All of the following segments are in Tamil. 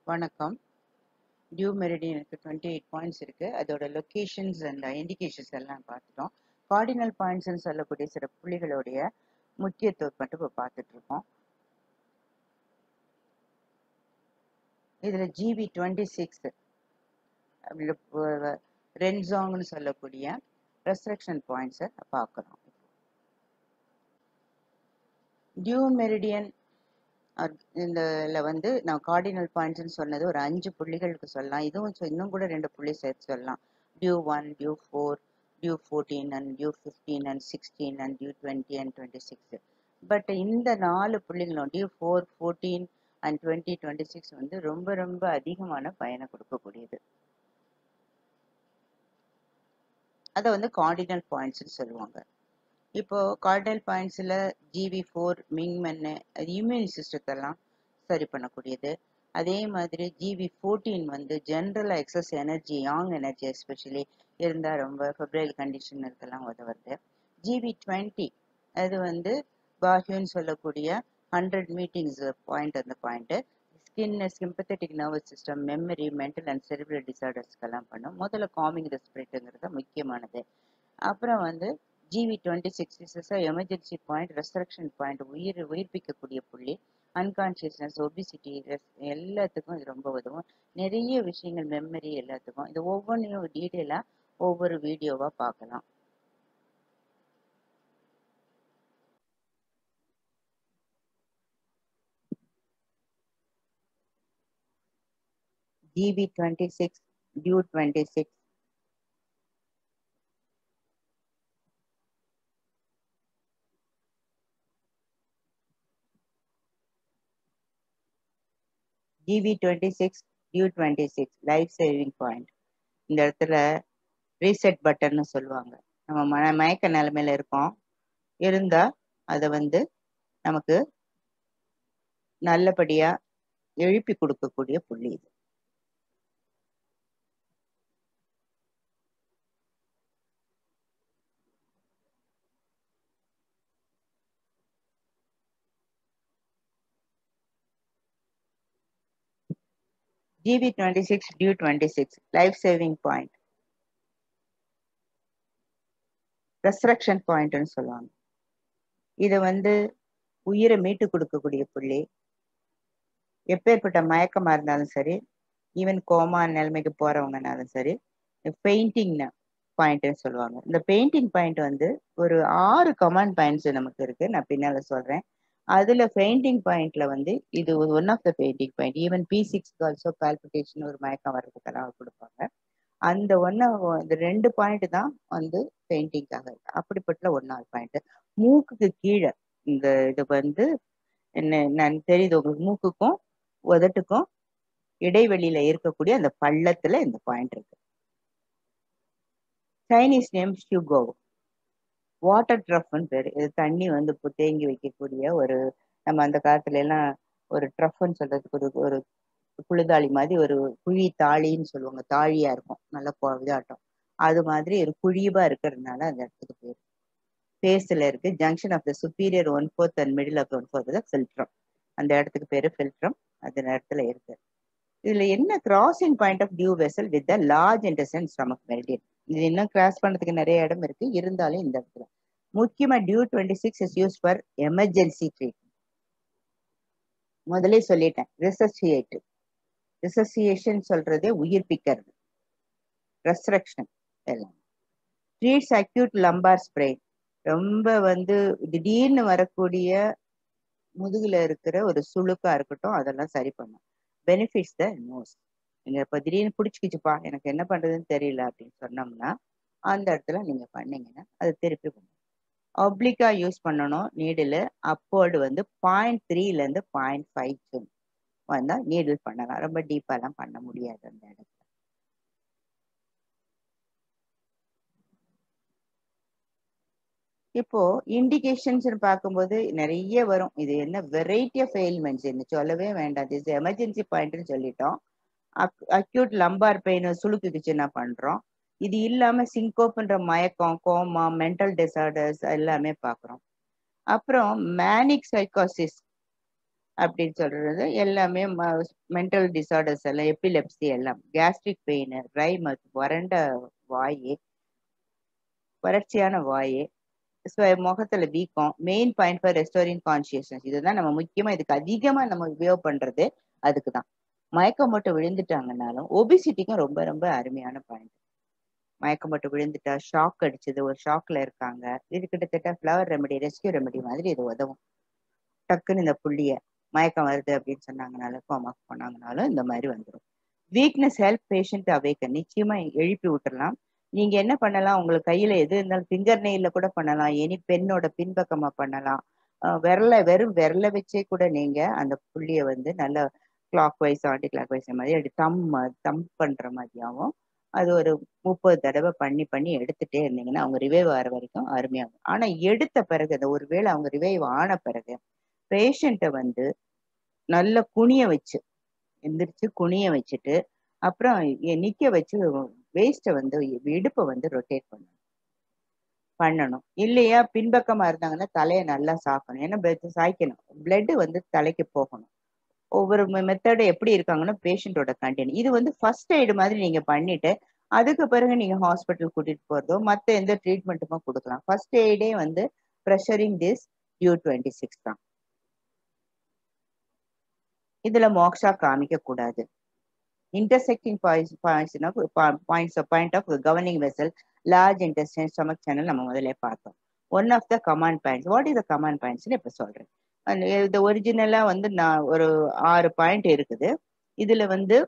வணக்கம் டியூ மெரிடியனுக்கு டுவெண்ட்டி எயிட் பாயிண்ட்ஸ் இருக்கு அதோட லொக்கேஷன்ஸ் அண்ட் இண்டிகேஷன்ஸ் எல்லாம் பார்த்துட்டோம் கார்டினல் பாயிண்ட்ஸ்னு சொல்லக்கூடிய சில புள்ளிகளுடைய முக்கியத்துவம் மட்டும் இப்போ பார்த்துட்டு இருக்கோம் இதில் ஜிபி டுவெண்ட்டி சிக்ஸ் ரென்சாங்னு சொல்லக்கூடிய ரெஸ்ட்ரிக்ஷன் பாயிண்ட்ஸை பார்க்குறோம் டியூ மெரிடியன் இந்த வந்து நான் கார்டினல் பாயிண்ட்ஸ்னு சொன்னது ஒரு அஞ்சு புள்ளிகளுக்கு சொல்லலாம் இதுவும் சொ- இன்னும் கூட ரெண்டு புள்ளி சேர்த்து சொல்லலாம் Du one Du four Du fourteen and Du fifteen and sixteen and Du twenty and twenty six but இந்த நாலு புள்ளிகளும் Du four fourteen and twenty twenty six வந்து ரொம்ப ரொம்ப அதிகமான பயனை கொடுக்கக்கூடியது அதை வந்து கார்டினல் பாயிண்ட்ஸ்னு சொல்லுவாங்க இப்போ கார்டினல் பாயிண்ட்ஸில் ஜிவி ஃபோர் மிங்மென்னு அது இம்யூன் சிஸ்டத்தெல்லாம் சரி பண்ணக்கூடியது அதே மாதிரி ஜிவி ஃபோர்டீன் வந்து ஜென்ரலாக excess energy yang energy especially இருந்தால் ரொம்ப ஃபெப்ரவரி கண்டிஷன் இருக்கலாம் உதவுறது ஜிவி டுவெண்ட்டி அது வந்து பாஹ்யூன்னு சொல்லக்கூடிய ஹண்ட்ரட் மீட்டிங்ஸ் பாயிண்ட் அந்த point skin sympathetic nervous system memory mental and cerebral டிசார்டர்ஸ்க்கெல்லாம் பண்ணும் முதல்ல காமிங் த ஸ்பிரிட்டுங்கிறது முக்கியமானது அப்புறம் வந்து GV twenty six is emergency point restriction point உயிர் உயிர்ப்பிக்கக்கூடிய புள்ளி அன்கான்சியஸ்னஸ் ஒபிசிட்டி எல்லாத்துக்கும் இது ரொம்ப உதவும் நிறைய விஷயங்கள் மெமரி எல்லாத்துக்கும் இது ஒவ்வொன்றையும் டீட்டெயிலாக ஒவ்வொரு வீடியோவாக பார்க்கலாம் GV twenty six Du twenty six GV twenty six Du twenty six life saving point இந்த இடத்துல ரீசெட் பட்டன்னு சொல்லுவாங்க நம்ம மன மயக்க நிலைமையில இருக்கோம் இருந்தா அதை வந்து நமக்கு நல்லபடியா எழுப்பி கொடுக்கக்கூடிய புள்ளி இது GV twenty six Du twenty six life saving point restriction பாயிண்ட்னு சொல்லுவாங்க இது வந்து உயிரை மீட்டு கொடுக்கக்கூடிய புள்ளி எப்பேற்பட்ட மயக்கமா இருந்தாலும் சரி ஈவன் கோமா நிலைமைக்கு போறவங்கனாலும் சரி பெயிண்டிங் பாயிண்ட்னு சொல்லுவாங்க இந்த பெயிண்டிங் பாயிண்ட் வந்து ஒரு ஆறு கமாண்ட் பாயிண்ட்ஸ் நமக்கு இருக்கு நான் பின்னால சொல்றேன் அதுல பெயிண்டிங் பாயிண்ட்ல வந்து இது one of the fainting point even P six also palpitation ஒரு மயக்கம் வர்றதுக்கெல்லாம் கொடுப்பாங்க அந்த ஒன்னு இந்த ரெண்டு பாயிண்ட் தான் வந்து பெயிண்டிங்காக இருக்கு அப்படிப்பட்ட ஒன்னாவது பாயிண்ட் மூக்குக்கு கீழே இந்த இது வந்து என்ன நான் தெரியுது உங்களுக்கு மூக்குக்கும் உதட்டுக்கும் இடைவெளியில இருக்கக்கூடிய அந்த பள்ளத்துல இந்த பாயிண்ட் இருக்கு சைனீஸ் நேம் ஷியூகோ வாட்டர் ட்ரஃப்னு பேரு இது தண்ணி வந்து இப்போ தேங்கி வைக்கக்கூடிய ஒரு நம்ம அந்த காலத்துல எல்லாம் ஒரு ட்ரஃப்னு சொல்றதுக்கு ஒரு ஒரு குளிதாளி மாதிரி ஒரு குழி தாழின்னு சொல்லுவாங்க தாழியா இருக்கும் நல்ல கொ- இதாட்டம் அது மாதிரி ஒரு குழிவா இருக்கிறதுனால அந்த இடத்துக்கு பேர் ஃபேஸ்ல இருக்கு junction of the superior one fourth and middle of one fourth philtrum அந்த இடத்துக்கு பேரு ஃபில்ட்ரம் அந்த இடத்துல இருக்கு இதுல என்ன crossing point of Du vessel with the large intestine stomach meridian இது இன்னும் கிராஸ் பண்றதுக்கு நிறைய இடம் இருக்கு இருந்தாலும் இந்த இடத்துல முக்கியமா Du twenty six is use for emergency treatment முதலே சொல்லிட்டேன் ரிசர்சியேட் ரிசர்சியேஷன் சொல்றதே உயிர்ப்பிக்கிறது ரெஸ்ட்ரக்ஷன் எல்லாம் ட்ரீட்ஸ் அக்யூட் லம்பார் ஸ்ப்ரெயின் ரொம்ப வந்து திடீர்னு வரக்கூடிய முதுகுல இருக்கிற ஒரு சுளுக்கா இருக்கட்டும் அதெல்லாம் சரி பண்ணும் பெனிஃபிட்ஸ் த நோஸ் நீங்க இப்ப திடீர்னு பிடிச்சிக்கிச்சுப்பா எனக்கு என்ன பண்றதுன்னு தெரியல அப்படின்னு சொன்னோம்னா அந்த இடத்துல நீங்க பண்ணீங்கன்னா அது திருப்பி பண்ணும் ஒப்ளிக்கா யூஸ் பண்ணணும் நீடில் அப்போர்டு வந்து பாயிண்ட் த்ரீல இருந்து பாயிண்ட் ஃபைவ் வந்தா நீடில் பண்ணலாம் ரொம்ப டீப்பாலாம் பண்ண முடியாது அந்த இடத்துல இப்போ இண்டிகேஷன்ஸ் பார்க்கும்போது நிறைய வரும் இது என்ன வெரைட்டி ஆஃப் எயில்மெண்ட்ஸ் என்ன சொல்லவே வேண்டாம் இது எமர்ஜென்சி பாயிண்ட்னு சொல்லிட்டோம் அக்யூட் லம்பார் பெயின் சுளுக்குக்குச்சு என்ன பண்றோம் இது இல்லாம சிங்கோப்ன்ற மயக்கம் கோமா மென்டல் டிசார்டர்ஸ் எல்லாமே பார்க்குறோம் அப்புறம் மேனிக் சைக்காசிஸ் அப்படின்னு சொல்றது எல்லாமே மென்டல் டிசார்டர்ஸ் எல்லாம் எப்பிலெப்சி எல்லாம் கேஸ்ட்ரிக் பெயின் ட்ரை மவுத் வறண்ட வாய் வறட்சியான வாய் முகத்துல வீக்கம் main point for restoring consciousness இதுதான் நம்ம முக்கியமா இதுக்கு அதிகமா நம்ம உபயோக பண்றது அதுக்கு தான் மயக்கம் மட்டும் விழுந்துட்டாங்கன்னாலும் ஒபிசிட்டிக்கும் ரொம்ப ரொம்ப அருமையான பாயிண்ட் மயக்கம் மட்டும் விழுந்துட்டா ஷாக் அடிச்சது ஒரு ஷாக்ல இருக்காங்க இது கிட்டத்தட்ட ஃப்ளவர் ரெமெடி ரெஸ்கியூ ரெமெடி மாதிரி இது உதவும் டக்குன்னு இந்த புள்ளிய மயக்கம் வருது அப்படின்னு சொன்னாங்கனாலும் கோமா போனாங்கனாலும் இந்த மாதிரி வந்துடும் வீக்னஸ் ஹெல்ப் பேஷண்ட் அவேக்கன் நிச்சயமா எழுப்பி விட்டுறலாம் நீங்க என்ன பண்ணலாம் உங்களுக்கு கையில எது இருந்தாலும் ஃபிங்கர் நெயில கூட பண்ணலாம் எனி பெண்ணோட பின்பக்கமா பண்ணலாம் விரல வெறும் விரல வச்சே கூட நீங்க அந்த புள்ளிய வந்து நல்ல clockwise anticlockwise மாதிரி அப்படி தம் தம் பண்ற மாதிரியாவும் அது ஒரு முப்பது தடவை பண்ணி பண்ணி எடுத்துட்டே இருந்தீங்கன்னா அவங்க ரிவைவ் ஆகிற வரைக்கும் அருமையாகும் ஆனா எடுத்த பிறகு அந்த ஒருவேளை அவங்க ரிவைவ் ஆன பிறகு பேஷண்ட்டை வந்து நல்ல குனிய வச்சு எந்திரிச்சு குனிய வச்சுட்டு அப்புறம் நிக்க வச்சு வேஸ்ட்டை வந்து இடுப்பை வந்து ரொட்டேட் பண்ணணும் பண்ணணும் இல்லையா பின்பக்கமா இருந்தாங்கன்னா தலையை நல்லா சாக்கணும் ஏன்னா சாய்க்கணும் பிளட் வந்து தலைக்கு போகணும் ஒவ்வொரு மெத்தடு எப்படி இருக்காங்கன்னா பேஷண்டோட கண்டின் இது வந்து ஃபர்ஸ்ட் எய்டு மாதிரி நீங்க பண்ணிட்டு அதுக்கு பிறகு நீங்க ஹாஸ்பிட்டல் கூட்டிட்டு போறதோ மற்ற எந்த ட்ரீட்மெண்ட்டுமோ கொடுக்கலாம் ஃபர்ஸ்ட் எய்டே வந்து pressuring this Du twenty six தான் இதுல மோக்ஷா காமிக்க கூடாது intersecting points points point of governing vessel large intestine stomach channel நம்ம முதல்ல பார்த்தோம் one of the command points what is the command பாயிண்ட்ஸ்னு இப்ப சொல்றேன் இது ஒரிஜினலா வந்து நான் ஒரு ஆறு பாயிண்ட் இருக்குது இதுல வந்து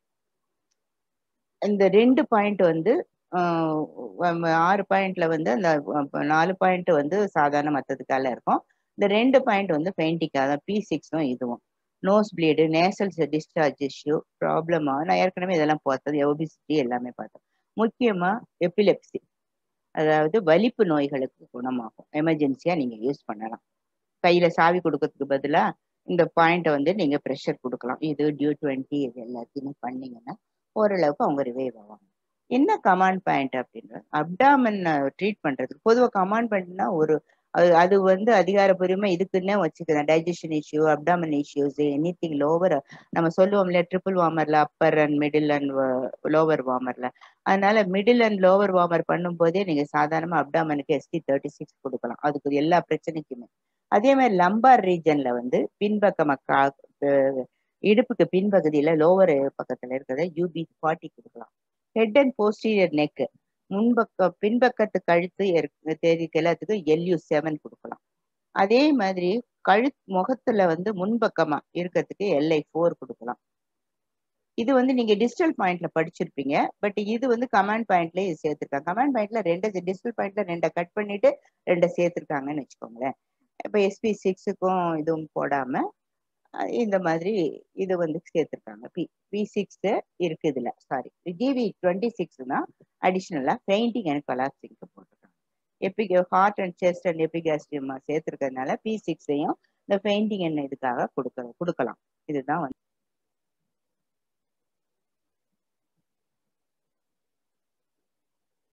இந்த ரெண்டு பாயிண்ட் வந்து ஆறு பாயிண்ட்ல வந்து அந்த நாலு பாயிண்ட் வந்து சாதாரண மத்ததுக்கால இருக்கும் இந்த ரெண்டு பாயிண்ட் வந்து பெயிண்டிக்காக தான் பி சிக்ஸும் இதுவும் nose bleed nasal discharge issue ப்ராப்ளமா நான் ஏற்கனவே இதெல்லாம் பார்த்தது ஒபிசிட்டி எல்லாமே பார்த்தேன் முக்கியமா எபிலெப்சி அதாவது வலிப்பு நோய்களுக்கு குணமாகும் எமர்ஜென்சியா நீங்க யூஸ் பண்ணலாம் கையில சாவி கொடுக்கறதுக்கு பதிலா இந்த பாயிண்ட்டை வந்து நீங்க ப்ரெஷர் கொடுக்கலாம் இது டியூ டுவெண்ட்டி இது எல்லாத்தையுமே பண்ணீங்கன்னா ஓரளவுக்கு அவங்க ரிவைவ் ஆவாங்க என்ன கமாண்ட் பாயிண்ட் அப்படின்றது அப்டாமன் ட்ரீட் பண்றதுக்கு பொதுவாக கமாண்ட் பாயிண்ட்னா ஒரு அது அது வந்து அதிகாரப்பூர்வமா இதுக்குன்னே வச்சுக்கிறேன் digestion issue abdomen issues any thing lower நம்ம சொல்லுவோம்ல ட்ரிபிள் வார்மர்ல upper and middle and lower வார்மர்ல அதனால மிடில் அண்ட் லோவர் வார்மர் பண்ணும் போதே நீங்க சாதாரணமா அப்டாமனுக்கு எஸ்டி தேர்ட்டி சிக்ஸ் கொடுக்கலாம் அதுக்கு எல்லா பிரச்சனைக்குமே அதே மாதிரி லம்பார் ரீஜன்ல வந்து பின்பக்கமா இடுப்புக்கு பின்பகுதியில லோவர் பக்கத்துல இருக்கிறத யூபி ஃபார்ட்டி கொடுக்கலாம் ஹெட் அண்ட் போஸ்டீரியர் நெக் முன்பக்க பின்பக்கத்து கழுத்து தேதிக்கு எல்லாத்துக்கும் எல்யூ செவன் கொடுக்கலாம் அதே மாதிரி கழு முகத்துல வந்து முன்பக்கமா இருக்கிறதுக்கு எல்ஐ ஃபோர் கொடுக்கலாம் இது வந்து நீங்க டிஜிட்டல் பாயிண்ட்ல படிச்சிருப்பீங்க பட் இது வந்து கமாண்ட் பாயிண்ட்ல இது சேர்த்திருக்காங்க கமாண்ட் பாயிண்ட்ல ரெண்டு டிஜிட்டல் பாயிண்ட்ல ரெண்டை கட் பண்ணிட்டு ரெண்டை சேர்த்திருக்காங்கன்னு வச்சுக்கோங்களேன் இப்ப எஸ்பி சிக்ஸுக்கும் இதுவும் போடாம இந்த மாதிரி இது வந்து சேர்த்திருக்காங்க பி பி சிக்ஸ் இருக்கு இதுல சாரி ஜிவி டுவெண்ட்டி சிக்ஸ் தான் அடிஷ்னலா பெயிண்டிங் அண்ட் கொலாப்சிங்க்கு போட்டிருக்காங்க epic heart and chest and எபிகாஸ்டியமா சேர்த்திருக்கிறதுனால பி சிக்ஸையும் இந்த பெயிண்டிங் அண்ட் இதுக்காக கொடுக்க கொடுக்கலாம் இதுதான் வந்து